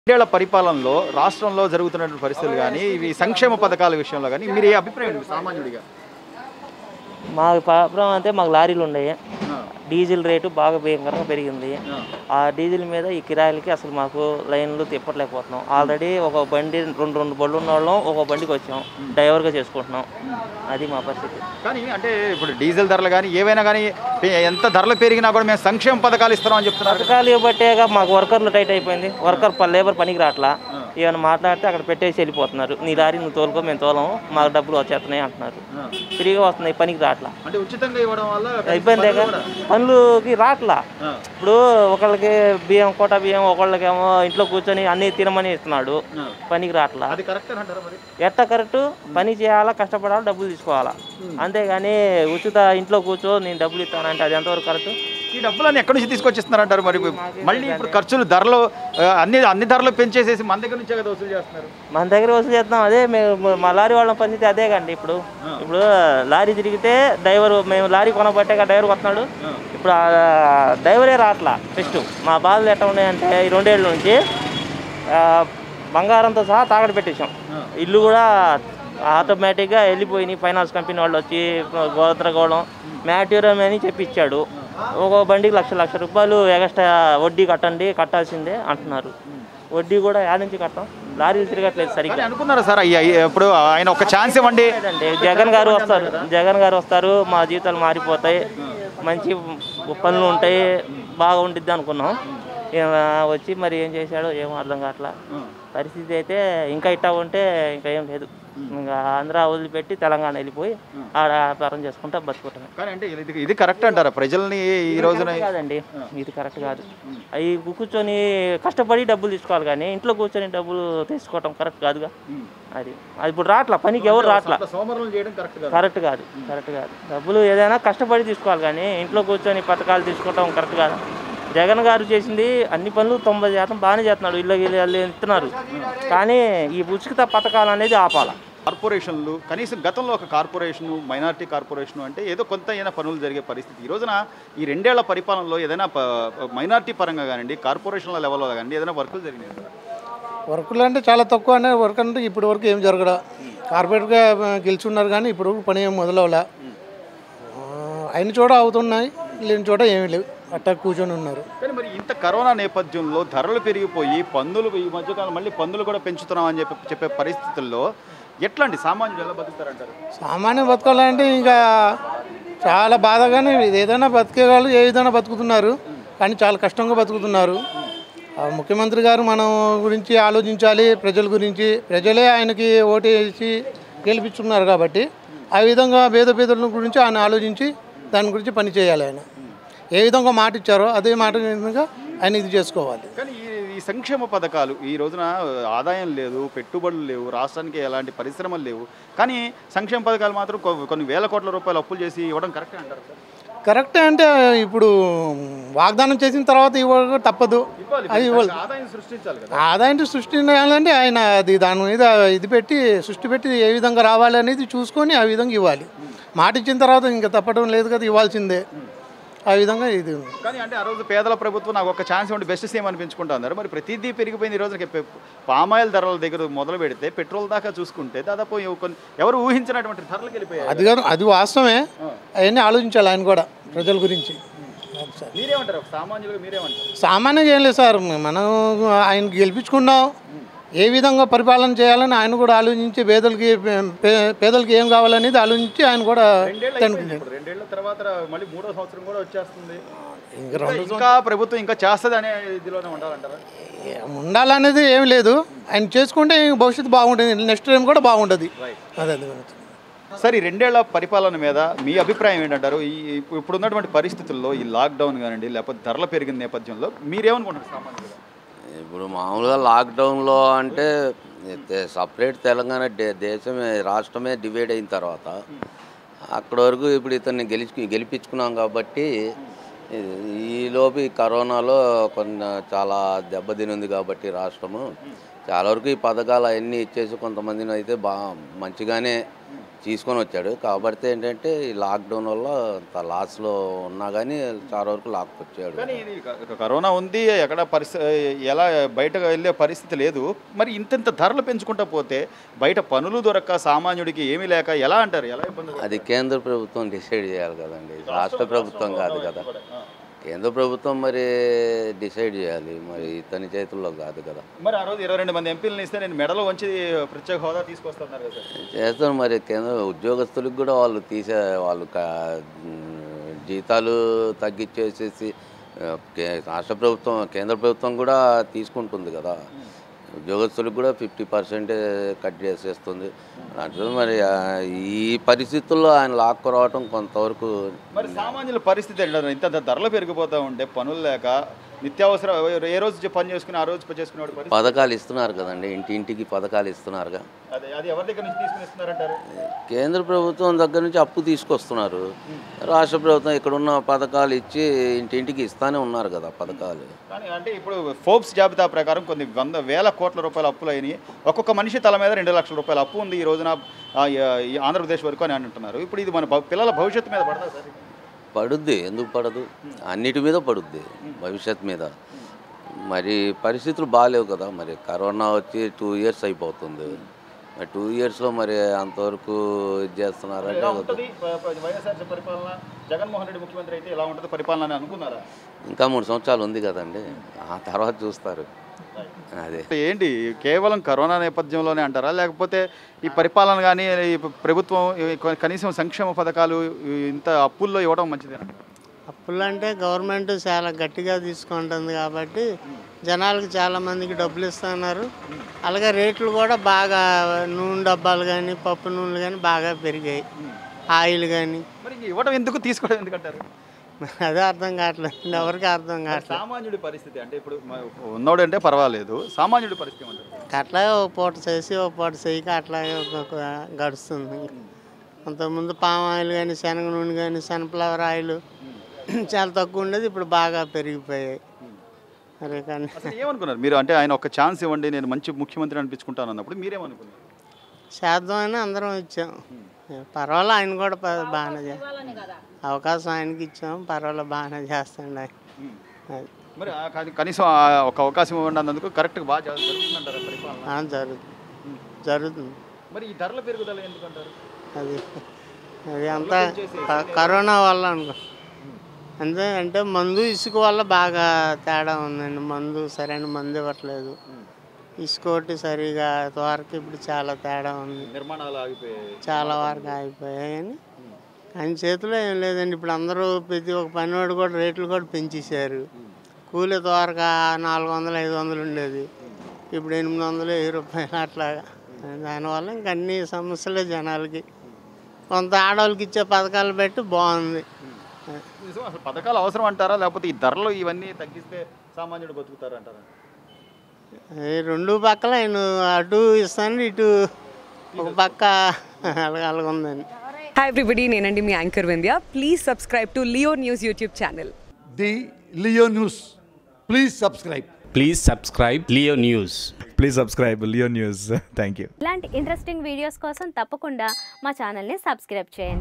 రెండేళ్ల పరిపాలనలో రాష్ట్రంలో జరుగుతున్నటువంటి పరిస్థితులు కానీ ఇవి సంక్షేమ పథకాల విషయంలో కానీ మీరు ఏ అభిప్రాయం ఉంది సామాన్యుడిగా మాకు ప్రాబ్లం అంటే మాకు లారీలు ఉన్నాయి డీజిల్ రేటు బాగా భయంకరంగా పెరిగింది ఆ డీజిల్ మీద ఈ కిరాయిలకి అసలు మాకు లైన్లు తిప్పట్లేకపోతున్నాం ఆల్రెడీ ఒక బండి రెండు రెండు బళ్ళు ఉన్న వాళ్ళం ఒక బండికి వచ్చాం డ్రైవర్గా చేసుకుంటున్నాం అది మా పరిస్థితి కానీ అంటే ఇప్పుడు డీజిల్ ధరలు కానీ ఏవైనా కానీ ఎంత ధరలు పెరిగినా కూడా మేము సంక్షేమ పథకాలు ఇస్తున్నామని చెప్తున్నారు పథకాలు ఇవ్వబట్టేగా మాకు వర్కర్లు టైట్ అయిపోయింది వర్కర్ ప- లేబర్ పనికి రావట్లా ఏమైనా మాట్లాడితే అక్కడ పెట్టేసి వెళ్ళిపోతున్నారు నీ లారీ నువ్వు తోలుకో మేము తోలం మాకు డబ్బులు వచ్చేస్తున్నాయి అంటున్నారు ఫ్రీగా వస్తున్నాయి పనికి రావట్లా అంటే ఉచితంగా ఇవ్వడం వల్ల ఇబ్బందిగా పనులకి రావట్లా ఇప్పుడు ఒకళ్ళకి బియ్యం కోట బియ్యం ఒకళ్ళకేమో ఇంట్లో కూర్చొని అన్ని తినమని ఇస్తున్నాడు పనికి రావట్లా అది కరెక్ట్ అంటారా మరి ఎట్ట కరెక్ట్ పని చేయాలా కష్టపడాలా డబ్బులు తీసుకోవాలా అంతేగాని ఉచిత ఇంట్లో కూర్చో నేను డబ్బులు ఇస్తానంటే అది ఎంతవరకు కరెక్ట్ ఈ డబ్బులన్నీ ఎక్కడి నుంచి తీసుకొచ్చిస్తున్నారంటారు మరి మళ్ళీ ఇప్పుడు ఖర్చులు ధరలు ఆ, అన్ని అన్ని ధరలు పెంచేసేసి మన దగ్గర నుంచే కదా వసూలు చేస్తున్నారు మన దగ్గర వసూలు చేస్తాం అదే మేము మా లారీ వాళ్ళ పరిస్థితి అదే కండి ఇప్పుడు ఇప్పుడు లారీ తిరిగితే డ్రైవర్ మేము లారీ కొనబట్టే డ్రైవర్ వస్తున్నాడు ఇప్పుడు ఆ డ్రైవరే రావట్లా ఫస్ట్ మా బాధలు ఎట్లా ఉన్నాయంటే ఈ రెండేళ్ళ నుంచి ఆ, బంగారంతో సహా తాకట్టు పెట్టేశాం ఇల్లు కూడా ఆటోమేటిక్గా వెళ్ళిపోయినాయి ఫైనాన్స్ కంపెనీ వాళ్ళు వచ్చి గోత్రగోళం మ్యాట్యూరం అని చెప్పి ఇచ్చాడు ఒక బండికి లక్ష లక్ష రూపాయలు ఎగస్ట్రా వడ్డీ కట్టండి కట్టాల్సిందే అంటున్నారు వడ్డీ కూడా యాడ్ నుంచి కట్టాం లారీలు తిరగట్లేదు సరిగ్గా కానీ అనుకున్నారా సార్ అయ్యా ఇప్పుడు ఆయన ఒక ఛాన్స్ ఇవ్వండి లేదండి జగన్ గారు వస్తారు జగన్ గారు వస్తారు మా జీవితాలు మారిపోతాయి మంచి పనులు ఉంటాయి బాగా ఉండిద్ది అనుకున్నాం ఈయన వచ్చి మరి ఏం చేశాడో ఏమో అర్థం కావట్లా పరిస్థితి అయితే ఇంకా ఇట్టా ఉంటే ఇంకా ఏం లేదు ఇంకా ఆంధ్ర వదిలిపెట్టి తెలంగాణ వెళ్ళిపోయి ఆడ వ్యాపారం చేసుకుంటా బతుకుంటాం కానీ అంటే ఇది ఇది కరెక్ట్ అంటారా ప్రజల్ని ఈ రోజున కాదండి ఇది కరెక్ట్ కాదు అవి కూర్చొని కష్టపడి డబ్బులు తీసుకోవాలి కానీ ఇంట్లో కూర్చొని డబ్బులు తీసుకోవటం కరెక్ట్ కాదుగా అది అది ఇప్పుడు రావట్లా పనికి ఎవరు రావట్లా సోమవారం చేయడం కరెక్ట్ కాదు కరెక్ట్ కాదు కరెక్ట్ కాదు డబ్బులు ఏదైనా కష్టపడి తీసుకోవాలి కానీ ఇంట్లో కూర్చొని పథకాలు తీసుకోవటం కరెక్ట్ కాదు జగన్ గారు చేసింది అన్ని పనులు తొంభై శాతం బాగానే చేస్తున్నాడు ఇళ్ళ వీళ్ళు ఇస్తున్నారు కానీ ఈ ఉచిత పథకాలు అనేది ఆపాల కార్పొరేషన్లు కనీసం గతంలో ఒక కార్పొరేషన్ మైనారిటీ కార్పొరేషన్ అంటే ఏదో కొంత అయినా పనులు జరిగే పరిస్థితి ఈ రోజున ఈ రెండేళ్ల పరిపాలనలో ఏదైనా మైనారిటీ పరంగా కానివ్వండి కార్పొరేషన్ల లెవెల్లో కానివ్వండి ఏదైనా వర్కులు జరిగినాయి కదా? వర్కులు అంటే చాలా తక్కువ అనే వర్క్ అంటే ఇప్పటి వరకు ఏం జరగడా కార్పొరేట్గా గెలుచున్నారు కానీ ఇప్పటి వరకు పని ఏం మొదలవలా ఆ, అయిన చోట అవుతున్నాయి లేని చోట ఏమీ లేవు అట్టా కూర్చొని ఉన్నారు కానీ మరి ఇంత కరోనా నేపథ్యంలో ధరలు పెరిగిపోయి పన్నులు ఈ మధ్యకాలం మళ్ళీ పన్నులు కూడా పెంచుతున్నాం అని చెప్పి చెప్పే పరిస్థితుల్లో ఎట్లా అండి సామాన్యులు ఎలా బతుకుతారంటారు సామాన్య బతకాలంటే ఇంకా చాలా బాధగానే ఇది ఏదైనా బతికే వాళ్ళు ఏ విధంగా బతుకుతున్నారు కానీ చాలా కష్టంగా బతుకుతున్నారు ఆ ముఖ్యమంత్రి గారు మనం గురించి ఆలోచించాలి ప్రజల గురించి ప్రజలే ఆయనకి ఓటేసి గెలిపించుకున్నారు కాబట్టి ఆ విధంగా పేద పేదల గురించి ఆయన ఆలోచించి దాని గురించి పని చేయాలి ఆయన ఏ విధంగా మాట ఇచ్చారో అదే మాట విధంగా ఆయన ఇది చేసుకోవాలి కానీ ఈ ఈ సంక్షేమ పథకాలు ఈ రోజున ఆదాయం లేదు పెట్టుబడులు లేవు రాష్ట్రానికి ఎలాంటి పరిశ్రమలు లేవు కానీ సంక్షేమ పథకాలు మాత్రం కొ- కొన్ని వేల కోట్ల రూపాయలు అప్పులు చేసి ఇవ్వడం కరెక్టే అంటారు సార్ కరెక్టే అంటే ఇప్పుడు వాగ్దానం చేసిన తర్వాత ఇవ్వ తప్పదు అది ఇవ్వాలి ఆదాయం సృష్టించాలి కదా ఆదాయం సృష్టించాలంటే ఆయన అది దాని మీద ఇది పెట్టి సృష్టి పెట్టి ఏ విధంగా రావాలి అనేది చూసుకొని ఆ విధంగా ఇవ్వాలి మాట ఇచ్చిన తర్వాత ఇంకా తప్పడం లేదు కదా ఇవ్వాల్సిందే ఆ విధంగా ఇది ఉంది. కానీ అంటే ఆ రోజు పేదల ప్రభుత్వం నాకు ఒక ఛాన్స్ ఇవ్వండి బెస్ట్ సీఎం అనిపించుకుంటా అన్నారు మరి ప్రతిదీ పెరిగిపోయింది ఈ రోజున పామాయిల్ ధరల దగ్గర మొదలు పెడితే పెట్రోల్ దాకా చూసుకుంటే దాదాపు ఎవ- కొన్ని- ఎవరు ఊహించినటువంటి ధరలకు వెళ్ళిపోయాయి అది కాదు అది వాస్తవమే అవన్నీ ఆలోచించాలి ఆయన కూడా ప్రజల గురించి అది సార్ మీరేమంటారు ఒక సామాన్యులుగా మీరేమంటారు సామాన్యంగా ఏం లేదు సార్ మనం ఆయన గెలిపించుకున్నాం ఏ విధంగా పరిపాలన చేయాలని ఆయన కూడా ఆలోచించి పేదలకి పే- పేదలకి ఏం కావాలనేది ఆలోచించి ఆయన కూడా రెండేళ్ళు తను- అయిపోయింది ఇప్పుడు రెండేళ్ల తర్వాత మళ్ళీ మూడో సంవత్సరం కూడా వచ్చేస్తుంది ఇంకా రెండు ఇంకా ప్రభుత్వం ఇంకా చేస్తుంది అనే ఇదిలోనే ఉండాలంటారా ఏం ఉండాలనేది ఏం లేదు ఆయన చేసుకుంటే భవిష్యత్తు బాగుంటుంది నెక్స్ట్ టైం కూడా బాగుంటుంది అదే అదే సరే ఈ రెండేళ్ల పరిపాలన మీద మీ అభిప్రాయం ఏంటంటారు ఈ ఇప్పుడు ఇప్పుడున్నటువంటి పరిస్థితుల్లో ఈ లాక్డౌన్ కానివ్వండి లేకపోతే ధరలు పెరిగిన నేపథ్యంలో మీరేమనుకుంటారు సామాన్యులుగా ఇప్పుడు మామూలుగా లాక్డౌన్లో అంటే సపరేట్ తెలంగాణ దే- దేశమే రాష్ట్రమే డివైడ్ అయిన తర్వాత అక్కడ వరకు ఇప్పుడు ఇతన్ని గెలిచి గెలిపించుకున్నాం కాబట్టి ఈ లోపు ఈ కరోనాలో కొన్ని చాలా దెబ్బతినింది కాబట్టి రాష్ట్రము చాలా వరకు ఈ పథకాలు అవన్నీ ఇచ్చేసి కొంతమందిని అయితే బా మంచిగానే తీసుకొని వచ్చాడు కాబట్టి ఏంటంటే ఈ లాక్డౌన్ వల్ల అంత లాస్లో ఉన్నా కానీ చాలా వరకు లాక్కొచ్చాడు కానీ ఇది క- కరోనా ఉంది ఎక్కడ పరిస్థితి ఎలా బయటకు వెళ్ళే పరిస్థితి లేదు మరి ఇంతింత ధరలు పెంచుకుంటా పోతే బయట పనులు దొరక్క సామాన్యుడికి ఏమీ లేక ఎలా అంటారు ఎలా ఇబ్బంది అది కేంద్ర ప్రభుత్వం డిసైడ్ చేయాలి కదండి రాష్ట్ర ప్రభుత్వం కాదు కదా కేంద్ర ప్రభుత్వం మరి డిసైడ్ చేయాలి మరి ఇతని చేతుల్లో కాదు కదా మరి ఆ రోజు ఇరవై రెండు మంది ఎంపీలను ఇస్తే నేను మెడలో వంచి ప్రత్యేక హోదా తీసుకొస్తున్నారు కదా సార్ చేస్తాను మరి కేంద్ర ఉద్యోగస్తులకు కూడా వాళ్ళు తీసే వాళ్ళు క- ఉమ్, జీతాలు తగ్గించేసేసి ఆ, కే- రాష్ట్ర ప్రభుత్వం కేంద్ర ప్రభుత్వం కూడా తీసుకుంటుంది కదా ఉద్యోగస్తులకు కూడా ఫిఫ్టీ పర్సెంట్ కట్ చేసేస్తుంది అంటే మరి ఆ, ఈ పరిస్థితుల్లో ఆయన లాక్కు రావటం కొంతవరకు మరి సామాన్యుల పరిస్థితి ఏంటంటే ఇంత ధరలు పెరిగిపోతూ ఉంటే పనులు లేక నిత్యావసర ఏ రోజు పని చేసుకుని ఆ రోజు చేసుకునే పరిస్థితి పథకాలు ఇస్తున్నారు కదండి ఇంటి ఇంటికి పథకాలు ఇస్తున్నారుగా అదే అది ఎవరి దగ్గర నుంచి తీసుకుని ఇస్తున్నారంటారు కేంద్ర ప్రభుత్వం దగ్గర నుంచి అప్పు తీసుకొస్తున్నారు రాష్ట్ర ప్రభుత్వం ఇక్కడ ఉన్న పథకాలు ఇచ్చి ఇంటింటికి ఇస్తానే ఉన్నారు కదా పథకాలు కానీ అంటే ఇప్పుడు ఫోర్బ్స్ జాబితా ప్రకారం కొన్ని వంద వేల కోట్ల రూపాయల అప్పులు అయినాయి ఒక్కొక్క మనిషి తల మీద రెండు లక్షల రూపాయల అప్పు ఉంది ఈ రోజున ఆ, ఈ ఆంధ్రప్రదేశ్ వరకు అని అంటున్నారు ఇప్పుడు ఇది మన భవి- పిల్లల భవిష్యత్తు మీద పడదా సార్ పడుద్ది ఎందుకు పడదు అన్నిటి మీద పడుద్ది భవిష్యత్ మీద మరి పరిస్థితులు బాగాలేవు కదా మరి కరోనా వచ్చి టూ ఇయర్స్ అయిపోతుంది మరి టూ ఇయర్స్లో మరి అంతవరకు ఇది చేస్తున్నారంటే ఎలా ఉంటుంది ప- ప- వైఎస్ఆర్ పరిపాలన జగన్మోహన్ రెడ్డి ముఖ్యమంత్రి అయితే ఎలా ఉంటుంది పరిపాలన అని అనుకున్నారా ఇంకా మూడు సంవత్సరాలు ఉంది కదండి ఆ తర్వాత చూస్తారు అదే ఏంటి కేవలం కరోనా నేపథ్యంలోనే అంటారా లేకపోతే ఈ పరిపాలన కానీ ఈ ప్రభుత్వం ఈ కనీసం సంక్షేమ పథకాలు ఈ ఇంత అప్పుల్లో ఇవ్వడం మంచిదేనా అప్పులు అంటే గవర్నమెంట్ చాలా గట్టిగా తీసుకుంటుంది కాబట్టి జనాలకు చాలా మందికి డబ్బులు ఇస్తున్నారు అలాగే రేట్లు కూడా బాగా నూనె డబ్బాలు కానీ పప్పు నూనెలు కానీ బాగా పెరిగాయి ఆయిల్ కానీ మరి ఇంక ఇవ్వడం ఎందుకు తీసుకోవడం ఎందుకంటారు అదే అర్థం కావట్లేదు ఎవరికి అర్థం కావట్లేదు సామాన్యుడి పరిస్థితి అంటే ఇప్పుడు మ- ఉన్నోడు అంటే పర్వాలేదు సామాన్యుడి పరిస్థితి ఏమంటారు అట్లా ఒక పూట చేసి ఒక పూట చేయక అట్లాగే ఒక గడుస్తుంది అంతకుముందు పామ్ ఆయిల్ కానీ శనగ నూనె కానీ సన్ఫ్లవర్ ఆయిల్ చాలా తక్కువ ఉండేది ఇప్పుడు బాగా పెరిగిపోయాయి అరే కానీ అసలు ఏమనుకున్నారు మీరు అంటే ఆయన ఒక ఛాన్స్ ఇవ్వండి నేను మంచి ముఖ్యమంత్రి అనిపించుకుంటాను అన్నప్పుడు మీరేమనుకున్నారు చేద్దామని అందరం ఇచ్చాం పర్వాలేదు ఆయన కూడా ప- బాగానే చే- అవకాశం ఆయనకి ఇచ్చాం పర్వాలేదు బాగానే చేస్తాండి ఆయన అది. మరి ఆ కని- కనీసం ఆ ఒక అవకాశం ఇవ్వండి అన్నందుకు కరెక్ట్గా బాగా జరు- జరుగుతుందంటారా పరిపాలన ఆ, జరుగుతుంది జరుగుతుంది మరి ఈ ధరల పెరుగుదల ఎందుకంటారు అది అది అంతా క- కరోనా వల్ల అనుకో అంతే అంటే మందు ఇసుక వల్ల బాగా తేడా ఉందండి మందు సరైన మందు ఇవ్వట్లేదు ఇసుక ఒకటి సరిగా వరకు ఇప్పుడు చాలా తేడా ఉంది నిర్మాణాలు ఆగిపోయాయి చాలా వరకు ఆగిపోయాయి కానీ ఆయన చేతిలో ఏం లేదండి ఇప్పుడు అందరూ ప్రతి ఒక్క పనివాడు కూడా రేట్లు కూడా పెంచేశారు కూలి త్వరగా నాలుగు వందలు ఐదు వందలు ఉండేది ఇప్పుడు ఎనిమిది వందలు వెయ్యి రూపాయలు అట్లాగా దానివల్ల ఇంక అన్ని సమస్యలే జనాలకి కొంత ఆడవాళ్ళకి ఇచ్చే పథకాలు పెట్టి బాగుంది నిజం అసలు పథకాలు అవసరం అంటారా లేకపోతే ఈ ధరలు ఇవన్నీ తగ్గిస్తే సామాన్యుడు బతుకుతారు అంటారా ఈ రెండు పక్కల ఆయన అటు ఇస్తాను ఇటు ఒక పక్క అలాగ అలాగ ఉందండి హాయ్ ఎవ్రీబడి నేనండి మీ anchor Vindhya please subscribe to Leo News YouTube channel the Leo News. Please subscribe. Please subscribe Leo News. Please subscribe Leo News thank you ఇలాంటి ఇంట్రెస్టింగ్ వీడియోస్ కోసం తప్పకుండా మా ఛానల్ని సబ్స్క్రైబ్ చేయండి